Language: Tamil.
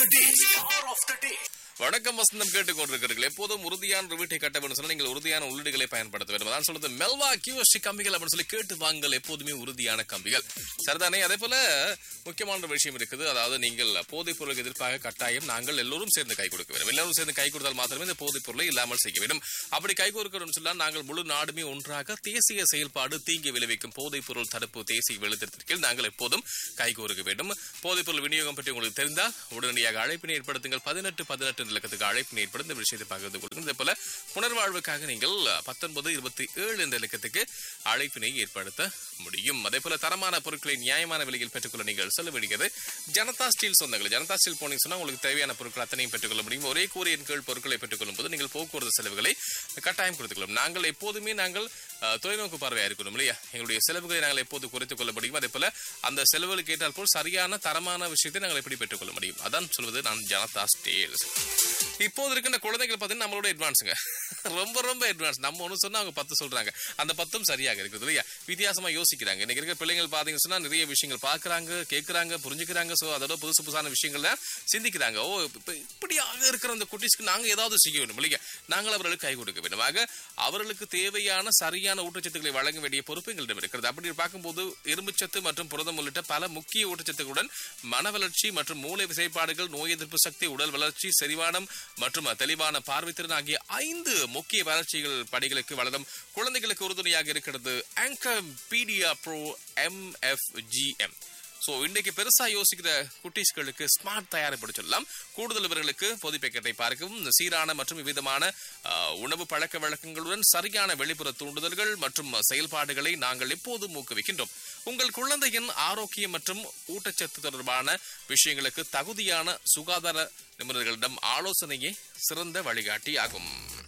டே ஸ்டார் ஆஃப் த டே வணக்கம் வசந்தம் கேட்டுக்கொண்டிருக்கிறீர்கள் எப்போதும் உறுதியான ஒரு வீட்டை கட்ட வேண்டும் சொன்னா நீங்கள் உறுதியான உள்ளீடுகளை பயன்படுத்த வேண்டும் அதான் சொல்றது மெல்வா கியூஎஸ்டி கம்பிகள் அப்படின்னு சொல்லி கேட்டு வாங்கல் எப்போதுமே உறுதியான கம்பிகள் சரிதானே அதே போல முக்கியமான ஒரு விஷயம் இருக்குது அதாவது நீங்கள் போதைப் பொருளுக்கு எதிர்ப்பாக கட்டாயம் நாங்கள் எல்லோரும் சேர்ந்து கை கொடுக்க வேண்டும் எல்லோரும் சேர்ந்து கை கொடுத்தால் மாத்திரமே இந்த போதைப் பொருளை இல்லாமல் செய்ய வேண்டும் அப்படி கை கோர்க்கணும் சொன்னால் நாங்கள் முழு நாடுமே ஒன்றாக தேசிய செயல்பாடு தீங்கு விளைவிக்கும் போதைப் பொருள் தடுப்பு தேசிய வெளித்திட்டத்திற்கு நாங்கள் எப்போதும் கை கோர்க்க வேண்டும் போதைப் பொருள் விநியோகம் பற்றி உங்களுக்கு தெரிந்தால் உடனடியாக அழைப்பினை ஏற்படுத்துங்கள் பதினெட்டு பதினெட்டு இலக்கத்துக்கு அழைப்பினை ஏற்படுத்த இந்த விஷயத்தை பகிர்ந்து கொள்ளுங்கள் இதே போல புனர்வாழ்வுக்காக நீங்கள் பத்தொன்பது இருபத்தி ஏழு என்ற இலக்கத்துக்கு அழைப்பினை ஏற்படுத்த முடியும் அதே போல தரமான பொருட்களை நியாயமான விலையில் பெற்றுக்கொள்ள நீங்கள் செல்ல வேண்டியது ஜனதா ஸ்டீல் சொந்தங்கள் ஜனதா ஸ்டீல் போனீங்க சொன்னா உங்களுக்கு தேவையான பொருட்கள் அத்தனையும் பெற்றுக்கொள்ள முடியும் ஒரே கூறியின் கீழ் பொருட்களை பெற்றுக்கொள்ளும் போது நீங்கள் போக்குவரத்து செலவுகளை கட்டாயம் கொடுத்துக்கொள்ளும் நாங்கள் எப்போதுமே நாங்கள் அஹ், தொலைநோக்கு பார்வையா இருக்கணும் இல்லையா எங்களுடைய செலவுகளை நாங்கள் எப்போது குறைத்துக் கொள்ள முடியும் அதே போல அந்த செலவுகளுக்கு ஏற்றால் போல் சரியான தரமான விஷயத்தை நாங்கள் எப்படி பெற்றுக்கொள்ள முடியும் அதான் சொல்வது நான் ஜனதா ஸ்டீல்ஸ் இப்போது இருக்கின்ற குழந்தைகள் பார்த்தீங்கன்னா நம்மளோட அட்வான்ஸுங்க ரொம்ப ரொம்ப அட்வான்ஸ் நம்ம ஒன்று சொன்னா அவங்க பத்து சொல்றாங்க அந்த பத்தும் சரியாக இருக்குது இல்லையா வித்தியாசமா யோசிக்கிறாங்க இன்னைக்கு இருக்கிற பிள்ளைங்கள் பார்த்தீங்கன்னு சொன்னா நிறைய விஷயங்கள் பார்க்கறாங்க கேட்கறாங்க புரிஞ்சுக்கிறாங்க ஸோ அதோட புதுசு புதுசான விஷயங்கள்ல சிந்திக்கிறாங்க ஓ இப்ப இப்படியாக இருக்கிற அந்த குட்டீஸ்க்கு நாங்க ஏதாவது செய்ய வேண்டும் இல்லையா நாங்கள் அவர்களுக்கு கை கொடுக்க வேண்டும் ஆக அவர்களுக்கு தேவையான சரியான ஊட்டச்சத்துக்களை வழங்க வேண்டிய பொறுப்பு எங்களிடம் இருக்கிறது அப்படி பார்க்கும்போது இரும்புச்சத்து மற்றும் புரதம் உள்ளிட்ட பல முக்கிய ஊட்டச்சத்துக்களுடன் மன வளர்ச்சி மற்றும் மூளை விசைப்பாடுகள் நோய் எதிர்ப்பு சக்தி உடல் வளர்ச்சி செரிமானம் மற்றும் தெளிவான பார்வைத்திறன் ஆகிய ஐந்து முக்கிய வளர்ச்சிகள் படிகளுக்கு வளரும் குழந்தைகளுக்கு உறுதுணையாக இருக்கிறது Anchor Pedia Pro MFGM so இன்றைக்கு பெருசா யோசிக்கிற குட்டீஸ்களுக்கு ஸ்மார்ட் தயாரிப்பட சொல்லலாம் கூடுதல் விவரங்களுக்கு பொது பேக்கெட்டை பார்க்கவும் சீரான மற்றும் விதமான ஆஹ், உணவு பழக்க வழக்கங்களுடன் சரியான வெளிப்புற தூண்டுதல்கள் மற்றும் செயல்பாடுகளை நாங்கள் எப்போதும் ஊக்குவிக்கின்றோம் உங்கள் குழந்தையின் ஆரோக்கியம் மற்றும் ஊட்டச்சத்து தொடர்பான விஷயங்களுக்கு தகுதியான சுகாதார நிபுணர்களிடம் ஆலோசனையே சிறந்த வழிகாட்டி ஆகும்